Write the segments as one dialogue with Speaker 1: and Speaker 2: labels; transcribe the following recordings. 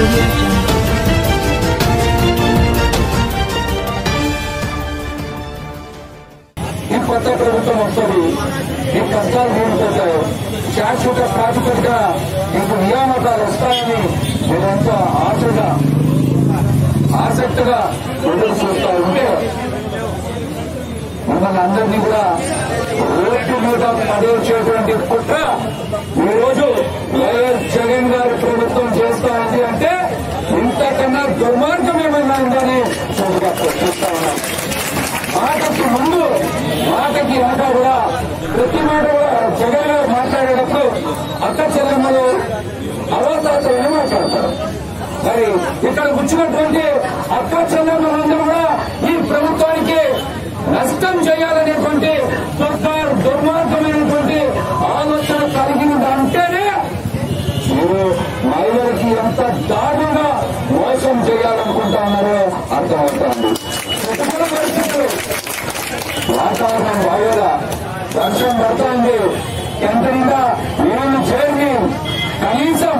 Speaker 1: audio jungle.
Speaker 2: ఈ కొత్త ప్రభుత్వం వస్తుంది ఈ కష్టాలు తీరిపోతాయి శాశ్వత ప్రాతిపదిక మీకు నియామకాలు వస్తాయని మీరంతా ఆశగా ఆసక్తిగా ఎదురు చూస్తా ఉంటే మిమ్మల్ని అందరినీ కూడా రోడ్డు మీద పడేసేటువంటి కుట్ర ఈ రోజు వైఎస్ జగన్ గారి ప్రభుత్వం చేస్తా ఉంది అంటే ఇంతకన్నా దుర్మార్గం ఏమైనా ఉందని చూడగా చూస్తా ఉన్నాం మాటకి ముందు మాటకి వెనక కూడా ప్రతి మాట కూడా జగన్ గారు మాట్లాడేటప్పుడు అక్క చెల్లెమ్మలు అవతాతలనే మాట్లాడతారు మరి ఇక్కడ వచ్చినటువంటి అక్క చెల్లెమ్మలందరూ కూడా ఈ ప్రభుత్వానికి నష్టం చేయాలనేటువంటి సర్కార్ దుర్మార్గమైనటువంటి ఆలోచన కలిగింది అంటేనే మీరు మహిళలకి ఎంత దారుణంగా మోసం చేయాలనుకుంటా ఉన్నారో అర్థమవుతోంది ప్రతికూల పరిస్థితులు వాతావరణం బాగోదా వర్షం పడుతోంది ఎంతగా నీళ్లు చేరి కనీసం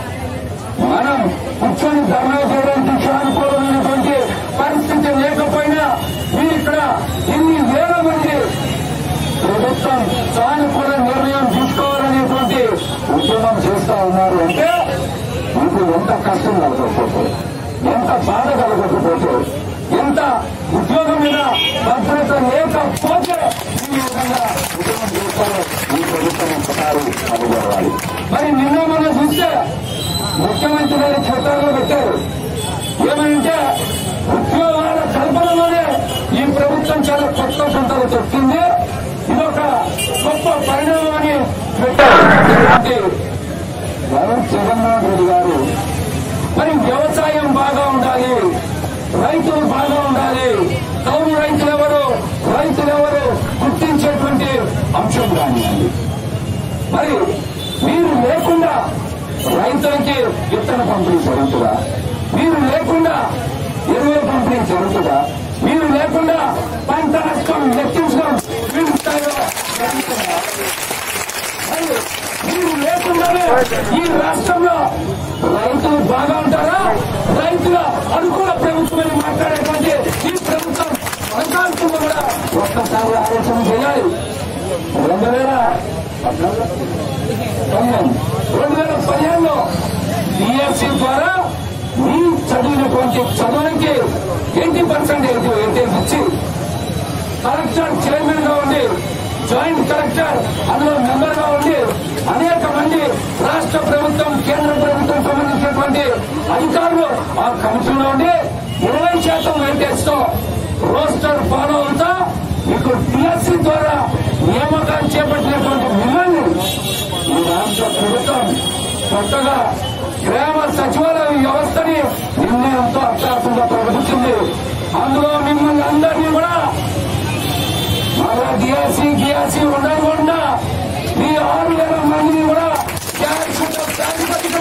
Speaker 2: మనం కూర్చొని ధర్నా చేయడానికి సానుకూలమైనటువంటి పరిస్థితి లేకపోయినా మీరు ఇక్కడ ఇన్ని వేల మంది ప్రభుత్వం సానుకూల నిర్ణయం తీసుకోవాలనేటువంటి ఉద్యమం చేస్తా ఉన్నారు అంటే మీకు ఎంత కష్టం కలగకపోతే ఎంత బాధ కలగకపోతే ఎంత ఉద్యోగం మీద భద్రత లేకపోతే ఈ విధంగా ఉద్యమం చేస్తారో ఈ ప్రభుత్వం ఒకసారి అడుగవాలి మరి నిన్న మనం చూస్తే ముఖ్యమంత్రి గారి చట్టాల్లో పెట్టారు ఏమంటే ఉద్యోగాల కల్పనలోనే ఈ ప్రభుత్వం చాలా కొత్త పంటలు తొక్కింది ఇదొక గొప్ప పరిణామం అని పెట్టారు అంటే వైఎస్ జగన్మోహన్ రెడ్డి గారు మరి వ్యవసాయం బాగా ఉండాలి రైతులు బాగా ఉండాలి కౌలు రైతులు ఎవరు రైతులు ఎవరు గుర్తించేటువంటి అంశం కానివ్వండి మరి మీరు లేకుండా రైతులకి విత్తన పంపిణీ జరుగుతుందా మీరు లేకుండా ఎరువుల పంపిణీ జరుగుతుందా మీరు లేకుండా పంట నష్టం లెక్కించడం మీరు స్థాయిలో జరుగుతుందా మరి మీరు లేకుండానే ఈ రాష్ట్రంలో రైతులు బాగా ఉంటారా రైతుల అనుకూల ప్రభుత్వం అని మాట్లాడేటువంటి ఈ ప్రభుత్వం కొనసాగుతుందో కూడా ఒక్కసారి ఆలోచన చేయాలి రెండు వేల తొమ్మిది రెండు వేల పదిహేనులో డిఎస్సీ ద్వారా మీ చదివినటువంటి చదువులకి ఎయిటీ పర్సెంటేజ్ వెయిటేజ్ ఇచ్చి కలెక్టర్ చైర్మన్ గా ఉండి జాయింట్ కలెక్టర్ అందులో మెంబర్ గా ఉండి అనేక మంది రాష్ట్ర ప్రభుత్వం కేంద్ర ప్రభుత్వం సంబంధించినటువంటి అధికారులు ఆ కమిషన్లో ఉండి ఇరవై శాతం వెయిటేజ్ తో రోస్టర్ ఫాలో అవుతా మీకు టిఎస్సీ ద్వారా నియామకాలు చేపట్టినటువంటి మిమ్మల్ని ఈ రాష్ట్ర ప్రభుత్వం కొత్తగా గ్రామ సచివాలయ వ్యవస్థని నిర్ణయంతో అత్యాసంగా ప్రకటించింది అందులో మిమ్మల్ని అందరినీ కూడా మళ్ళా గియాసి గియాసి ఉండకుండా మీ ఆరు వేల మందిని కూడా శాశ్వత ప్రాతిపదికన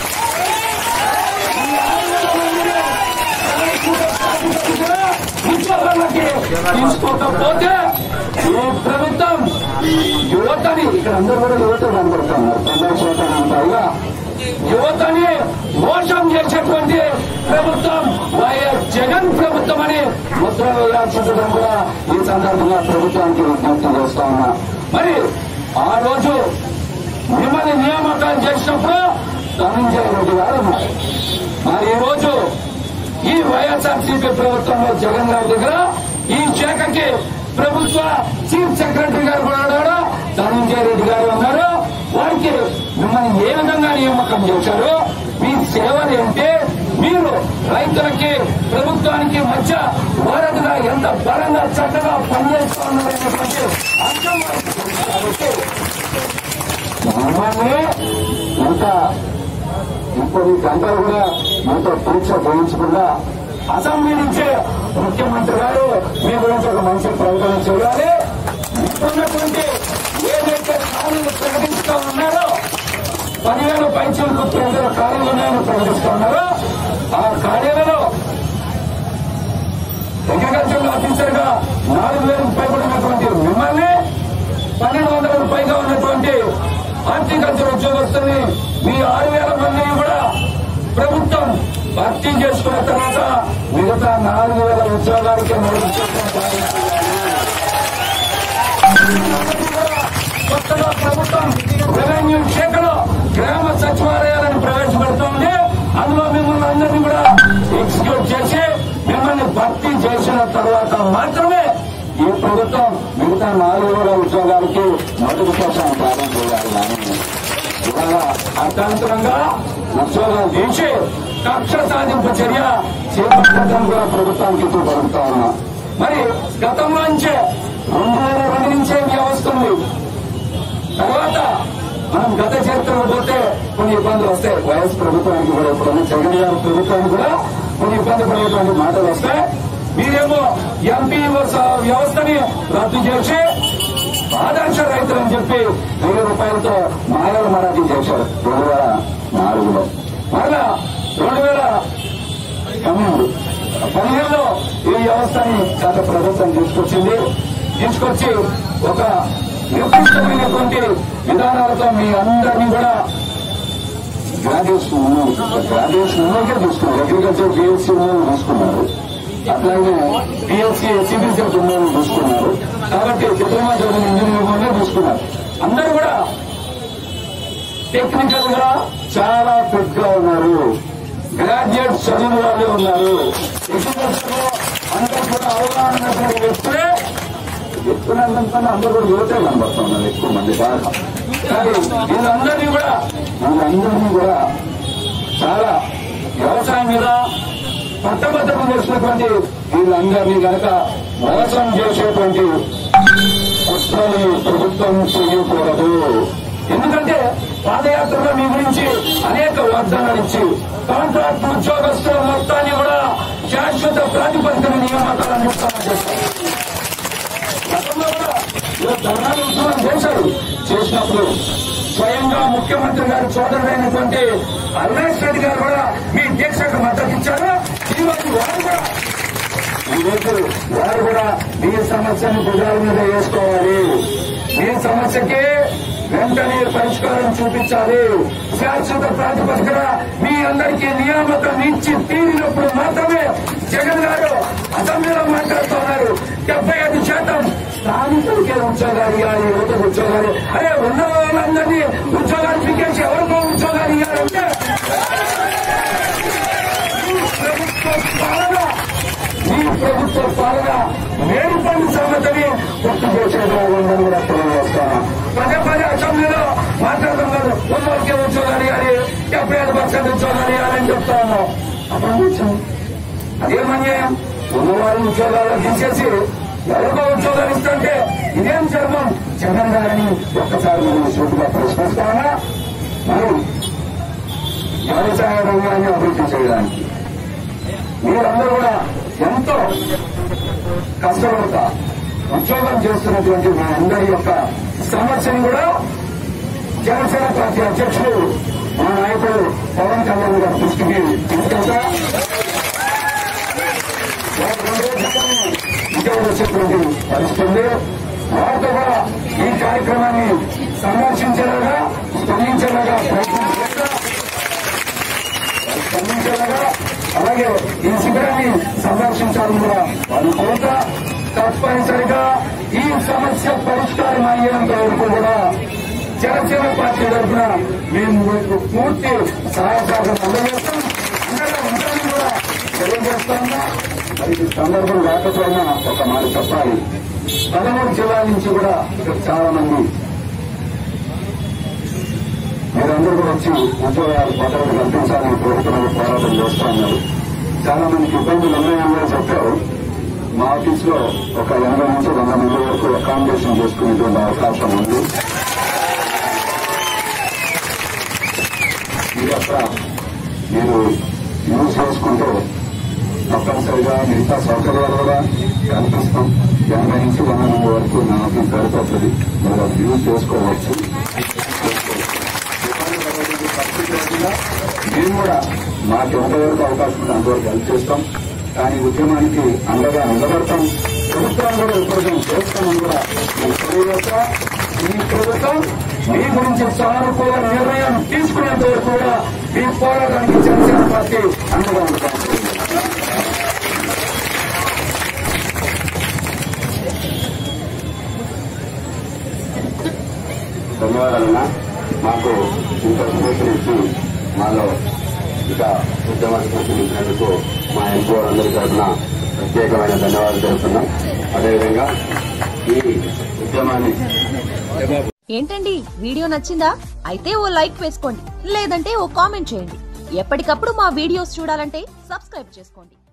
Speaker 2: ఈ ఆరు వేల మందిని శాశ్వత ప్రాతిపదికన ఉద్యోగాలకి తీసుకోకపోతే ఈ ప్రభుత్వం యువతని ఇక్కడ అందరూ కూడా యువత కనబడుతున్నారు తొంభై శాతం పైగా యువతని మోసం చేసేటువంటి ప్రభుత్వం వైఎస్ జగన్ ప్రభుత్వం అని ముద్ర వేయాల్సిందని కూడా ఈ సందర్భంగా ప్రభుత్వానికి విజ్ఞప్తి చేస్తా ఉన్నా మరి ఆ రోజు మిమ్మల్ని నియామకాలు చేసినప్పుడు ధనంజయ రెడ్డి గారు ఉన్నారు మరి ఈ రోజు ఈ వైఎస్ఆర్సీపీ ప్రభుత్వంలో జగన్ గారి దగ్గర ఈ శాఖకి ప్రభుత్వ చీఫ్ సెక్రటరీ గారు కూడా ఉన్నారు ధనంజయ రెడ్డి గారు ఉన్నారు వారికి మిమ్మల్ని ఏ విధంగా నియామకం చేశారు మీ సేవలు ఏంటి మీరు రైతులకి ప్రభుత్వానికి మధ్య వారధిగా ఎంత బలంగా చక్కగా పనిచేస్తూ ఉన్నారనేటువంటి అంశం వారికి తెలుసు కాబట్టి మిమ్మల్ని ఇంకా ఇప్పుడు ఈ గంటలు కూడా మీతో పరీక్ష చేయించకుండా అసెంబ్లీ నుంచే ముఖ్యమంత్రి గారు మీ గురించి ఒక మంచి ప్రకటన చేయాలి ఇప్పుడున్నటువంటి ఏదైతే ఖాళీలు ప్రకటిస్తూ ఉన్నారో పదివేల పైచలకు ప్రజల ఖాళీలు ఉన్నాయని ప్రకటిస్తూ ఉన్నారో ఆ ఖాళీలలో అగ్రికల్చర్ ఆఫీసర్ గా నాలుగు వేలకు పైబడినటువంటి మిమ్మల్ని పన్నెండు వందలకు పైగా ఉన్నటువంటి హార్టికల్చర్ ఉద్యోగస్తుల్ని మీ ఆరు వేల మందిని కూడా ప్రభుత్వం భర్తీ చేసుకున్న తర్వాత మిగతా నాలుగు వేల ఉద్యోగాలకే నోటిఫికేషన్ జారీ చేయాలి. కొత్తగా ప్రభుత్వం రెవెన్యూ శాఖలో గ్రామ సచివాలయాలను ప్రవేశపెడుతోంది అందులో మిమ్మల్ని అందరినీ కూడా ఎగ్జిక్యూట్ చేసి మిమ్మల్ని భర్తీ చేసిన తర్వాత మాత్రమే ఈ ప్రభుత్వం మిగతా నాలుగు వేల ఉద్యోగాలకి నోటిఫికేషన్ ప్రారంభం చేయాలి కానీ ఇవాళ అర్థాంతరంగా ఉద్యోగాలు తీసి కక్ష సాధింపు చర్య చేపట్టడం కూడా ప్రభుత్వానికి పడుతా ఉన్నా మరి గతంలో నుంచే రెండు వేల రెండు నుంచే వ్యవస్థ ఉంది తర్వాత మనం గత చరిత్రలో పోతే కొన్ని ఇబ్బందులు వస్తాయి వైఎస్ ప్రభుత్వానికి కూడా ఇప్పుడు జగన్ గారి ప్రభుత్వానికి కూడా కొన్ని ఇబ్బంది పడేటువంటి మాటలు వస్తాయి మీరేమో ఎంపీ వ్యవస్థని రద్దు చేసి ఆదర్శ రైతులు అని చెప్పి వెయ్యి రూపాయలతో మాయల మరాఠీ చేశారు రెండు వేల నాలుగులో మరలా రెండు వేల పన్నెండు పదిహేనులో ఈ వ్యవస్థని గత ప్రభుత్వం తీసుకొచ్చింది తీసుకొచ్చి ఒక నిర్దిష్టమైనటువంటి విధానాలతో మీ అందరినీ కూడా గ్రాడ్యుయేషన్ గ్రాడ్యుయేషన్ ఉన్నకే తీసుకున్నారు అగ్రికల్చర్ బిఎస్సీ ఉన్నోళ్ళు తీసుకున్నారు అట్లాగే బిఎస్సీ సిబిసిఎస్ ఉన్నోళ్ళు తీసుకున్నారు కాబట్టి డిప్లొమా చదివిన ఇంజనీరింగ్ వాళ్ళే తీసుకున్నారు అందరూ కూడా టెక్నికల్ గా చాలా ఫిట్ గా ఉన్నారు గ్రాడ్యుయేట్ చదివిన వాళ్ళే ఉన్నారు అగ్రికల్చర్ లో అందరూ కూడా అవగాహన ఉన్నటువంటి వ్యక్తులే ఎక్కువనందుకన్నా అందరూ కూడా యువతే కనబడుతున్నారు ఎక్కువ మంది బాగా కానీ వీళ్ళందరినీ కూడా వీళ్ళందరినీ కూడా చాలా వ్యవసాయం మీద పట్టభద్రం చేసినటువంటి వీళ్ళందరినీ గనక మోసం చేసేటువంటి కుట్రని ప్రభుత్వం చేయకూడదు ఎందుకంటే పాదయాత్రలో మీ గురించి అనేక వాగ్దానాలు ఇచ్చి కాంట్రాక్ట్ ఉద్యోగస్తుల మొత్తాన్ని కూడా శాశ్వత ప్రాతిపదికన నియామకాలు అందిస్తామని చెప్పారు గతంలో కూడా ఇలా ధర్నాలు ఉద్యమం చేశారు చేసినప్పుడు స్వయంగా ముఖ్యమంత్రి గారి సోదరుడైనటువంటి అవినాష్ రెడ్డి గారు కూడా మీ దీక్షకు మద్దతు ఇచ్చారు ఈ రోజు వారు కూడా ఈ రోజు వారు కూడా మీ సమస్యను భుజాల మీద వేసుకోవాలి మీ సమస్యకి వెంటనే పరిష్కారం చూపించాలి శాశ్వత ప్రాతిపదికన మీ అందరికీ నియామకం ఇచ్చి తీరినప్పుడు మాత్రమే జగన్ గారు అసెంబ్లీలో మాట్లాడుతున్నారు డెబ్బై ఐదు శాతం స్థానికులకే ఉద్యోగాలు ఇవ్వాలి యువతకు ఉద్యోగాలు అరే ఉన్న వాళ్ళందరినీ ఉద్యోగాలు పీకేసి ఎవరికో ఉద్యోగాలు ఇవ్వాలంటే ఈ ప్రభుత్వ పాలన ఈ ప్రభుత్వ పాలన మేడి పండు సంగతిని గుర్తు చేసేదని కూడా తెలియజేస్తాను పదే పదే అసెంబ్లీలో మాట్లాడుతున్నారు ఉన్నోళ్ళకి ఉద్యోగాలు ఇవ్వాలి డెబ్బై ఐదు పర్సెంట్ ఉద్యోగాలు ఇవ్వాలని చెప్తా ఉన్నాం అప్పుడు అదేం అన్యాయం ఉన్నవారి ఉద్యోగాలు తీసేసి ఎవరికో ఉద్యోగాలు ఇస్తుంటే ఇదేం చర్మం జగన్ గారిని ఒక్కసారి మనం సూటిగా ప్రశ్నిస్తామా మరి వ్యవసాయ రంగాన్ని అభివృద్ధి చేయడానికి మీరందరూ కూడా ఎంతో కష్టపడతా ఉద్యోగం చేస్తున్నటువంటి మీ అందరి యొక్క సమస్యను కూడా జనసేన పార్టీ అధ్యక్షుడు మా నాయకుడు పవన్ కళ్యాణ్ గారి దృష్టికి తీసుకెళ్తా వారు రెండు రోజుల్లోనే విజయవాడ వచ్చేటువంటి పరిస్థితి ఉంది వారితో కూడా ఈ కార్యక్రమాన్ని సందర్శించేలాగా స్పందించేలాగా ప్రయత్నం చేస్తా స్పందించేలాగా అలాగే ఈ శిబిరాన్ని సందర్శించాలని కూడా వారు కోరుతా తప్పనిసరిగా ఈ సమస్య పరిష్కారం అయ్యేంత వరకు కూడా జనసేన పార్టీ తరఫున మేము మీకు పూర్తి సహాయ సహకారం అందజేస్తాం అందరూ ఉంటామని కూడా తెలియజేస్తాము మరి ఈ సందర్భం రాకపోయినా ఒక మాట చెప్పాలి పదమూడు జిల్లాల నుంచి కూడా ఇక్కడ చాలా మంది మీరందరూ కూడా వచ్చి ఉద్యోగాలు పదవులు కల్పించాలని కోరుతున్నారు పోరాటం చేస్తా ఉన్నారు చాలా మందికి ఇబ్బందులు ఉన్నాయని కూడా చెప్పారు మా ఆఫీస్ లో ఒక ఎనభై నుంచి వంద మంది వరకు అకామిడేషన్ చేసుకునేటువంటి అవకాశం ఉంది ఇది అక్కడ మీరు యూజ్ చేసుకుంటే తప్పనిసరిగా మిగతా సౌకర్యాలు కూడా కల్పిస్తాం ఎనభై నుంచి వంద మంది వరకు నా ఆఫీస్ సరిపోతుంది మీరు అది యూజ్ చేసుకోవచ్చు మేము కూడా మాకు ఎంతవరకు అవకాశం ఉంటే అంతవరకు హెల్ప్ చేస్తాం కానీ ఉద్యమానికి అండగా నిలబడతాం ప్రభుత్వం కూడా విపరీతం చేస్తామని కూడా మీకు తెలియజేస్తా ఈ ప్రభుత్వం మీ గురించి సానుకూల నిర్ణయం తీసుకునేంత వరకు కూడా మీ పోరాటానికి జనసేన పార్టీ అండగా ఉంటాం ధన్యవాదాలన్నా మాకు ఇంత స్పేషన్ ఇచ్చి మాలో ఇక ఉద్యమ స్పేషన్ ఇచ్చినందుకు మా ఎంపీ అందరి తరఫున ప్రత్యేకమైన ధన్యవాదాలు తెలుపుతున్నాం అదేవిధంగా ఈ ఉద్యమాన్ని
Speaker 1: ఏంటండి వీడియో నచ్చిందా అయితే ఓ లైక్ వేసుకోండి లేదంటే ఓ కామెంట్ చేయండి ఎప్పటికప్పుడు మా వీడియోస్ చూడాలంటే సబ్స్క్రైబ్ చేసుకోండి